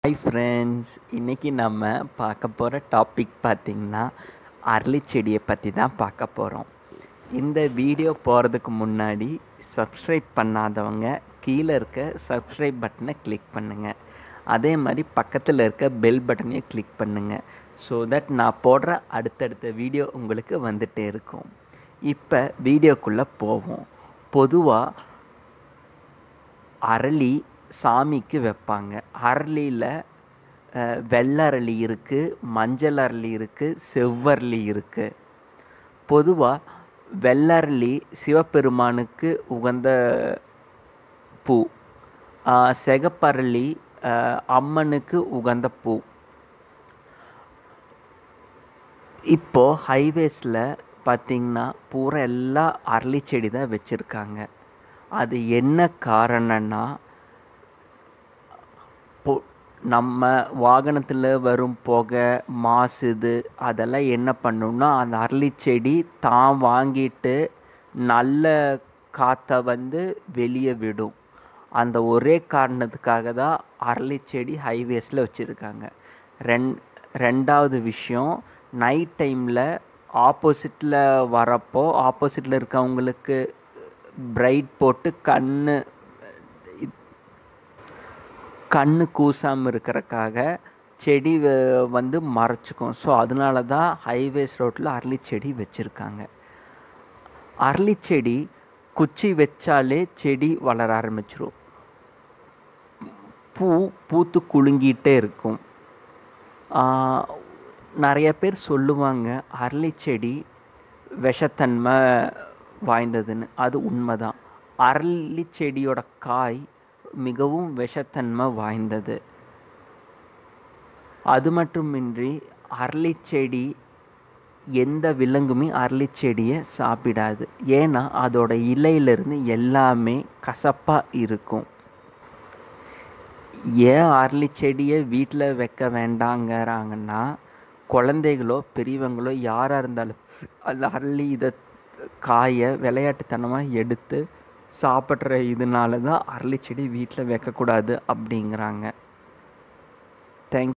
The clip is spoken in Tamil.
ஹாய் ஃப்ரெண்ட்ஸ் இன்றைக்கி நம்ம பார்க்க போகிற டாபிக் பார்த்திங்கன்னா அரளி செடியை பற்றி தான் பார்க்க போகிறோம் இந்த வீடியோ போகிறதுக்கு முன்னாடி சப்ஸ்கிரைப் பண்ணாதவங்க கீழே இருக்க சப்ஸ்கிரைப் பட்டனை கிளிக் பண்ணுங்கள் அதே மாதிரி பக்கத்தில் இருக்க பெல் பட்டனையும் கிளிக் பண்ணுங்கள் ஸோ தட் நான் போடுற அடுத்தடுத்த வீடியோ உங்களுக்கு வந்துகிட்டே இருக்கும் இப்போ வீடியோக்குள்ளே போவோம் பொதுவாக அரளி சாமிக்கு வைப்பாங்க அரளியில் வெள்ளை அரளி இருக்குது மஞ்சள் அரளி இருக்குது செவ்வரளி இருக்குது பொதுவாக வெள்ளரளி சிவபெருமானுக்கு உகந்த பூ சிகப்பரளி அம்மனுக்கு உகந்த பூ இப்போது ஹைவேஸில் பார்த்திங்கன்னா பூரா எல்லா அரளி செடி தான் வச்சுருக்காங்க அது என்ன காரணம்னா பொ நம்ம வாகனத்தில் வரும் புகை மாசு இது அதெல்லாம் என்ன பண்ணும்னா அந்த அரளி செடி தான் வாங்கிட்டு நல்ல காற்றை வந்து வெளியே விடும் அந்த ஒரே காரணத்துக்காக தான் அரளி செடி ஹைவேஸில் வச்சுருக்காங்க ரெண் ரெண்டாவது விஷயம் நைட் டைமில் ஆப்போசிட்டில் வரப்போ ஆப்போசிட்டில் இருக்கவங்களுக்கு பிரைட் போட்டு கண் கண்ணு கூசாமல் இருக்கிறக்காக செடி வந்து மறைச்சிக்கும் ஸோ அதனால தான் ஹைவேஸ் ரோட்டில் அரளி செடி வச்சுருக்காங்க அரளி செடி குச்சி வச்சாலே செடி வளர ஆரம்பிச்சிரும் பூ பூத்து குலுங்கிட்டே இருக்கும் நிறைய பேர் சொல்லுவாங்க அரளி செடி விஷத்தன்மை வாய்ந்ததுன்னு அது உண்மைதான் அரளி செடியோட காய் மிகவும் விஷத்தன்மை வாய்ந்தது அது மட்டுமின்றி அரளி செடி எந்த விலங்குமே அரளி செடியை சாப்பிடாது ஏன்னா அதோட இலையிலிருந்து எல்லாமே கசப்பாக இருக்கும் ஏன் அரளி செடியை வீட்டில் வைக்க வேண்டாங்கிறாங்கன்னா குழந்தைகளோ பெரியவங்களோ யாராக இருந்தாலும் அந்த அரளி இதை காயை விளையாட்டுத்தனமாக எடுத்து சாப்பிட்ற இதனால தான் அரளி செடி வீட்டில் வைக்கக்கூடாது அப்படிங்கிறாங்க தேங்க்